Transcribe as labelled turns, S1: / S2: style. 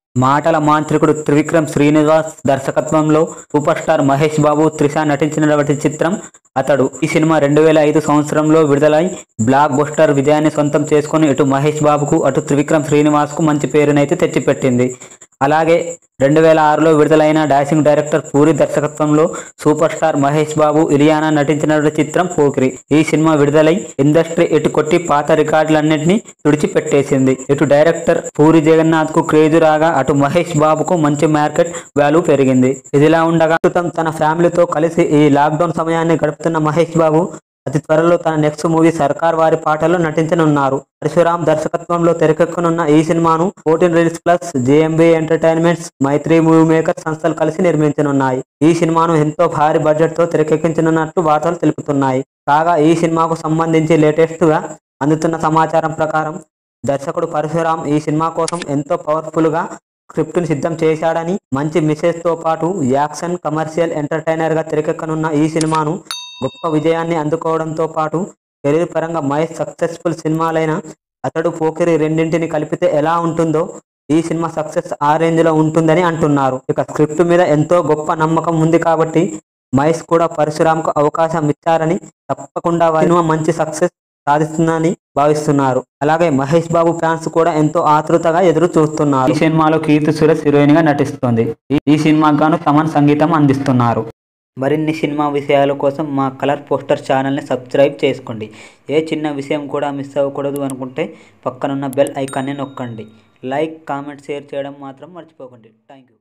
S1: మాటల మాంత్రికుడు త్రివిక్రమ్ శ్రీనివాస్ దర్శకత్వంలో సూపర్ స్టార్ మహేష్ బాబు త్రిష నటించినటువంటి చిత్రం అతడు ఈ సినిమా రెండు వేల ఐదు సంవత్సరంలో విడుదలై బ్లాక్ బస్టర్ విజయాన్ని సొంతం చేసుకుని ఇటు మహేష్ బాబుకు అటు త్రివిక్రమ్ శ్రీనివాస్కు మంచి పేరునైతే తెచ్చిపెట్టింది అలాగే రెండు వేల ఆరులో విడుదలైన డాషింగ్ డైరెక్టర్ పూరి దర్శకత్వంలో సూపర్ స్టార్ మహేష్ బాబు ఇలియానా నటించిన చిత్రం పోకిరి ఈ సినిమా విడుదలై ఇండస్ట్రీ ఇటు కొట్టి పాత రికార్డులన్నింటినీ తుడిచిపెట్టేసింది ఇటు డైరెక్టర్ పూరి జగన్నాథ్ కు క్రేజ్ రాగా అటు మహేష్ బాబుకు మంచి మార్కెట్ వాల్యూ పెరిగింది ఇదిలా ఉండగా ప్రస్తుతం తన ఫ్యామిలీతో కలిసి ఈ లాక్డౌన్ సమయాన్ని గడుపుతున్న మహేష్ బాబు అతి త్వరలో తన నెక్స్ట్ మూవీ సర్కార్ వారి పాటల్లో నటించనున్నారు పరశురామ్ దర్శకత్వంలో తెరకెక్కనున్న ఈ సినిమాను fourteen release plus JMB entertainments Mythri movie maker సంస్థలు కలిసి నిర్మించనున్నాయి ఈ సినిమాను ఎంతో భారీ బడ్జెట్ తో తెరకెక్కించనున్నట్లు వార్తలు తెలుపుతున్నాయి కాగా ఈ సినిమాకు సంబంధించి లేటెస్ట్ గా అందుతున్న సమాచారం ప్రకారం దర్శకుడు పరశురామ్ ఈ సినిమా కోసం ఎంతో పవర్ఫుల్ గా స్క్రిప్ట్ ని సిద్ధం చేశాడని మంచి మెసేజ్ తో పాటు యాక్షన్ కమర్షియల్ ఎంటర్టైనర్ గా తెరకెక్కనున్న ఈ సినిమాను గొప్ప విజయాన్ని అందుకోవడంతో పాటు కెరీర్ పరంగా మహేష్ సక్సెస్ఫుల్ సినిమాలైన అతడు పోకిరి రెండింటిని కలిపితే ఎలా ఉంటుందో ఈ సినిమా సక్సెస్ ఆ రేంజ్ లో ఉంటుందని అంటున్నారు ఇక స్క్రిప్ట్ మీద ఎంతో గొప్ప నమ్మకం ఉంది కాబట్టి మహేష్ కూడా పరశురామ్కు అవకాశం ఇచ్చారని తప్పకుండా వారి సినిమా మంచి సక్సెస్ సాధిస్తుందని భావిస్తున్నారు అలాగే మహేష్ బాబు ఫ్యాన్స్ కూడా ఎంతో ఆతృతగా ఎదురు చూస్తున్నారు ఈ సినిమాలో కీర్తి సురేష్ హీరోయిన్ గా నటిస్తుంది ఈ- ఈ సినిమాకు గాను తమన్ సంగీతం అందిస్తున్నారు మరిన్ని సినిమా విషయాల కోసం మా కలర్ పోస్టర్ ఛానల్ని సబ్స్క్రైబ్ చేసుకోండి ఏ చిన్న విషయం కూడా మిస్ అవ్వకూడదు అనుకుంటే పక్కనున్న బెల్ ఐకాన్ని నొక్కండి లైక్ కామెంట్ షేర్ చేయడం మాత్రం మర్చిపోకండి థ్యాంక్ యూ